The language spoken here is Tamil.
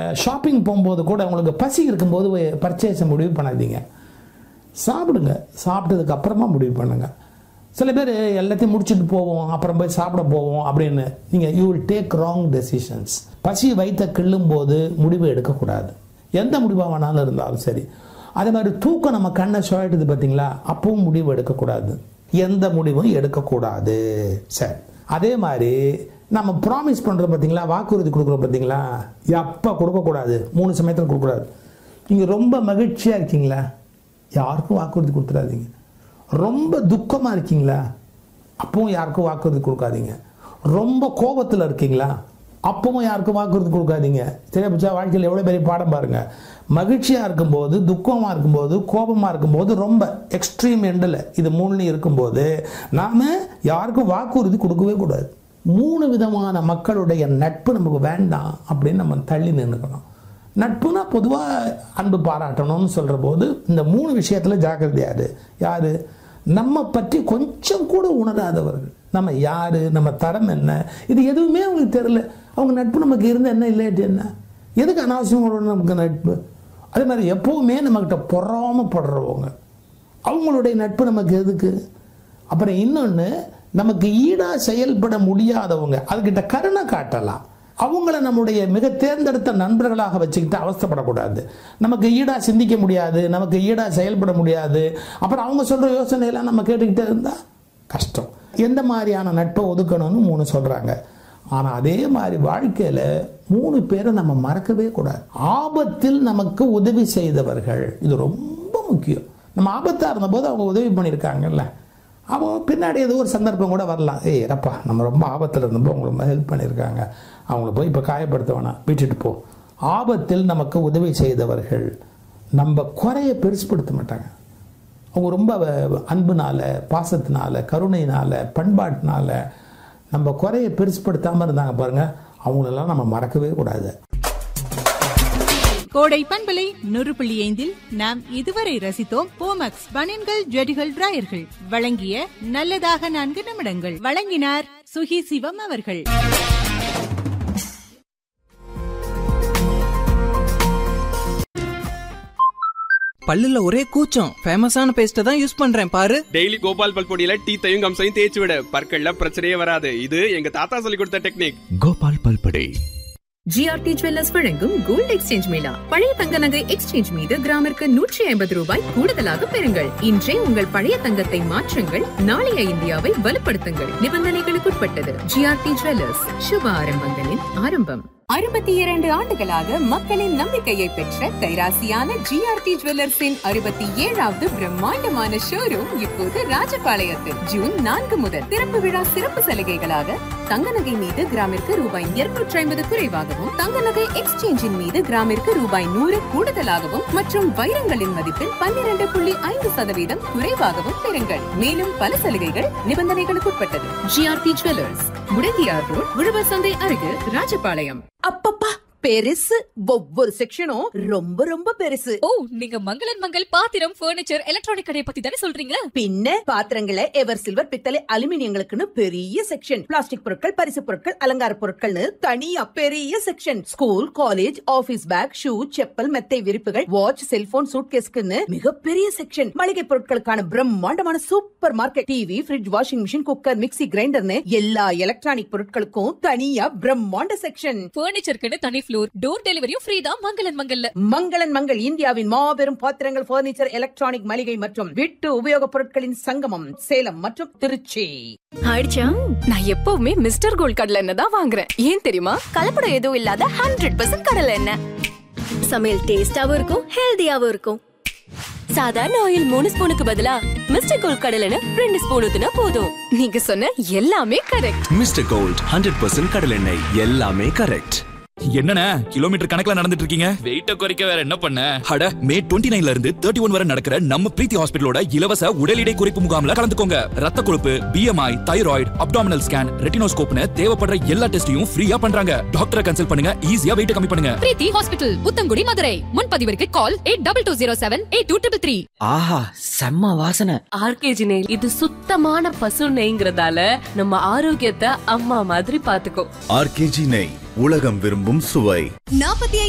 ஷாப்பிங் போகும்போது கூட உங்களுக்கு பசி இருக்கும்போது பர்ச்சேஸை முடிவு பண்ணாதீங்க சாப்பிடுங்க சாப்பிட்டதுக்கு அப்புறமா முடிவு பண்ணுங்க சில பேர் எல்லாத்தையும் முடிச்சுட்டு போவோம் அப்புறம் போய் சாப்பிட போவோம் அப்படின்னு நீங்கள் you will take wrong decisions பசி வைத்த கிள்ளும் போது முடிவு எடுக்கக்கூடாது எந்த முடிவாக வேணாலும் இருந்தாலும் சரி அதே மாதிரி தூக்கம் நம்ம கண்ணை சுழட்டுது பார்த்தீங்களா அப்பவும் முடிவு எடுக்கக்கூடாது எந்த முடிவும் எடுக்கக்கூடாது சரி அதே மாதிரி நம்ம ப்ராமிஸ் பண்ணுறோம் பார்த்தீங்களா வாக்குறுதி கொடுக்குறோம் பார்த்தீங்களா எப்போ கொடுக்கக்கூடாது மூணு சமயத்தில் கொடுக்கக்கூடாது நீங்கள் ரொம்ப மகிழ்ச்சியாக இருக்கீங்களா யாருக்கும் வாக்குறுதி கொடுத்துடாதீங்க ரொம்ப துக்கமாக இருக்கீங்களா அப்பவும் யாருக்கும் வாக்குறுதி கொடுக்காதீங்க ரொம்ப கோபத்தில் இருக்கீங்களா அப்பவும் யாருக்கும் வாக்குறுதி கொடுக்காதீங்க சரியா பிடிச்சா வாழ்க்கையில் எவ்வளோ பெரிய பாடம் பாருங்க மகிழ்ச்சியாக இருக்கும்போது துக்கமாக இருக்கும்போது கோபமாக இருக்கும்போது ரொம்ப எக்ஸ்ட்ரீம் எண்டில் இது மூணுலையும் இருக்கும்போது நாம் யாருக்கும் வாக்குறுதி கொடுக்கவே கூடாது மூணு விதமான மக்களுடைய நட்பு நமக்கு வேண்டாம் அப்படின்னு நம்ம தள்ளி நின்றுக்கணும் நட்புனா பொதுவாக அன்பு பாராட்டணும்னு சொல்கிற போது இந்த மூணு விஷயத்தில் ஜாக்கிரதையாரு யார் நம்ம பற்றி கொஞ்சம் கூட உணராதவர்கள் நம்ம யார் நம்ம தரம் என்ன இது எதுவுமே அவங்களுக்கு தெரியல அவங்க நட்பு நமக்கு இருந்த என்ன இல்லாட்டி என்ன எதுக்கு அனாவசியங்களோட நமக்கு நட்பு அதே மாதிரி எப்போவுமே நம்மக்கிட்ட பொறாமப்படுறவங்க அவங்களுடைய நட்பு நமக்கு எதுக்கு அப்புறம் இன்னொன்று நமக்கு ஈடாக செயல்பட முடியாதவங்க அதுக்கிட்ட கருணை காட்டலாம் அவங்கள நம்முடைய மிக தேர்ந்தெடுத்த நண்பர்களாக வச்சுக்கிட்டு அவஸ்தைப்படக்கூடாது நமக்கு ஈடாக சிந்திக்க முடியாது நமக்கு ஈடாக செயல்பட முடியாது அப்புறம் அவங்க சொல்கிற யோசனையெல்லாம் நம்ம கேட்டுக்கிட்டே இருந்தால் கஷ்டம் எந்த மாதிரியான நட்பை ஒதுக்கணும்னு மூணு சொல்கிறாங்க ஆனால் அதே மாதிரி வாழ்க்கையில் மூணு பேரை நம்ம மறக்கவே கூடாது ஆபத்தில் நமக்கு உதவி செய்தவர்கள் இது ரொம்ப முக்கியம் நம்ம ஆபத்தாக இருந்தபோது அவங்க உதவி பண்ணியிருக்காங்கல்ல அவங்க பின்னாடி ஏதோ ஒரு சந்தர்ப்பம் கூட வரலாம் ஏய் ரப்பா நம்ம ரொம்ப ஆபத்தில் இருந்தப்போ அவங்க ரொம்ப ஹெல்ப் பண்ணியிருக்காங்க அவங்கள போய் இப்போ காயப்படுத்த வேணாம் விட்டுட்டு போ ஆபத்தில் நமக்கு உதவி செய்தவர்கள் நம்ம குறைய பெருசுப்படுத்த மாட்டாங்க அவங்க ரொம்ப அன்புனால பாசத்தினால கருணையினால பண்பாட்டினால நம்ம குறைய பெருசுப்படுத்தாமல் இருந்தாங்க பாருங்க அவங்களெல்லாம் நம்ம மறக்கவே கூடாது கோடை பண்பலை நூறு புள்ளி ஐந்தில் நாம் இதுவரை ரசித்தோம் போமக்ஸ் பனியன்கள் ஜெடிகள் டிராயர்கள் வழங்கிய நல்லதாக நான்கு நிமிடங்கள் வழங்கினார் சுகி சிவம் அவர்கள் பல்லுல ஒரே கூச்சம் ஃபேமஸான பேஸ்ட தான் யூஸ் பண்றேன் பாரு டெய்லி கோபால் பல் பொடியில டீத்தையும் கம்சையும் தேய்ச்சி விட பற்கள்ல பிரச்சனையே வராது இது எங்க தாத்தா சொல்லி கொடுத்த டெக்னிக் கோபால் பல்படே ஜிஆர்டி ஜுவல்லர்ஸ் வழங்கும் கோல்ட் எக்ஸ்சேஞ்ச் மேளா பழைய தங்க நகை எக்ஸ்சேஞ்ச் மீது கிராமிற்கு நூற்றி ஐம்பது ரூபாய் கூடுதலாக பெறுங்கள் இன்றே உங்கள் பழைய தங்கத்தை மாற்றுங்கள் நாளைய இந்தியாவை வலுப்படுத்துங்கள் நிபந்தனைகளுக்குட்பட்டது ஜிஆர்டி ஜுவல்லர்ஸ் சுப ஆரம்பங்களின் ஆரம்பம் அறுபத்தி இரண்டு ஆண்டுகளாக மக்களின் நம்பிக்கையை பெற்ற கைராசியான ஜிஆர்டி ஜுவல்லர்ஸின் அறுபத்தி ஏழாவது பிரம்மாண்டமான ஷோரூம் இப்போது ராஜபாளையத்தில் ஜூன் நான்கு முதல் திறப்பு விழா சிறப்பு சலுகைகளாக தங்க நகை மீது கிராமிற்கு ரூபாய் இருநூற்றி ஐம்பது குறைவாகவும் தங்க நகை எக்ஸ்சேஞ்சின் மீது கிராமிற்கு ரூபாய் நூறு கூடுதலாகவும் மற்றும் வைரங்களின் மதிப்பில் பன்னிரண்டு புள்ளி ஐந்து சதவீதம் குறைவாகவும் பெறுங்கள் மேலும் பல சலுகைகள் நிபந்தனைகளுக்குட்பட்டது ஜிஆர்டி ஜுவல்லர்ஸ் முடங்கியார் ரோட் உழவர் சந்தை அருகில் ராஜபாளையம் அப்பப்பா பெருசு ஒவ்வொரு செக்ஷனும் ரொம்ப ரொம்ப பெருசு ஓ நீங்க மங்களன் மங்கள் பாத்திரம் பர்னிச்சர் எலக்ட்ரானிக் கடையை பத்தி தானே சொல்றீங்க பின்ன பாத்திரங்களை எவர் சில்வர் பித்தளை அலுமினியங்களுக்குன்னு பெரிய செக்ஷன் பிளாஸ்டிக் பொருட்கள் பரிசு பொருட்கள் அலங்கார பொருட்கள்னு தனியா பெரிய section school college office bag shoe chappal மெத்தை விரிப்புகள் வாட்ச் செல்போன் சூட்கேஸ்க்குன்னு மிகப்பெரிய செக்ஷன் மளிகை பொருட்களுக்கான பிரம்மாண்டமான super market TV fridge washing machine cooker mixie கிரைண்டர்னு எல்லா எலக்ட்ரானிக் பொருட்களுக்கும் தனியா பிரம்மாண்ட செக்ஷன் பர்னிச்சருக்குன்னு தனி ஃப்ளோர் டோர் டெலிவரியும் ஃப்ரீ தான் மங்களன் மங்கல்ல மங்களன் மங்கள் இந்தியாவின் மாபெரும் பாத்திரங்கள் பர்னிச்சர் எலக்ட்ரானிக் மளிகை மற்றும் வீட்டு உபயோகப் பொருட்களின் சங்கமம் சேலம் மற்றும் திருச்சி ஆயிடுச்சா நான் எப்பவுமே மிஸ்டர் கோல்ட் கடலை எண்ணெய் தான் வாங்குறேன் ஏன் தெரியுமா கலப்படம் எதுவும் இல்லாத ஹண்ட்ரட் பர்சன்ட் கடலை எண்ணெய் சமையல் டேஸ்டாவும் இருக்கும் ஹெல்தியாவும் இருக்கும் சாதாரண ஆயில் மூணு ஸ்பூனுக்கு பதிலா மிஸ்டர் கோல்ட் கடலை எண்ணெய் ரெண்டு ஸ்பூன் ஊத்துனா போதும் நீங்க சொன்ன எல்லாமே correct mister gold hundred percent கடலெண்ணெய் எல்லாமே கரெக்ட் என்னண்ணே கிலோமீட்டர் கணக்குல நடந்துட்டு இருக்கீங்க வெயிட்ட குறைக்க வேற என்ன பண்ண அட மே டுவெண்ட்டி நைன்ல இருந்து தேர்ட்டி ஒன் வரை நடக்கிற நம்ம பிரீத்தி ஹாஸ்பிட்டலோட இலவச உடல் எடை குறைப்பு முகாம்ல கலந்துக்கோங்க ரத்த கொழுப்பு பிஎம்ஐ தைராய்டு அப்டாமினல் ஸ்கேன் ரெட்டினோஸ்கோப்னு தேவைப்படுற எல்லா டெஸ்டையும் ஃப்ரீயா பண்றாங்க டாக்டரை கன்சல்ட் பண்ணுங்க ஈஸியா வெயிட் கம்மி பண்ணுங்க பிரீத்தி ஹாஸ்பிட்டல் உத்தங்குடி மதுரை முன்பதிவிற்கு call eight double two zero seven eight two triple three ஆஹா செம்ம வாசனை ஆர்கேஜி நெய் இது சுத்தமான பசு நெய்ங்கிறதால நம்ம ஆரோக்கியத்தை அம்மா மாதிரி பாத்துக்கோ ஆர்கேஜி நெய் உலகம் விரும்பும் சுவை நாற்பத்தி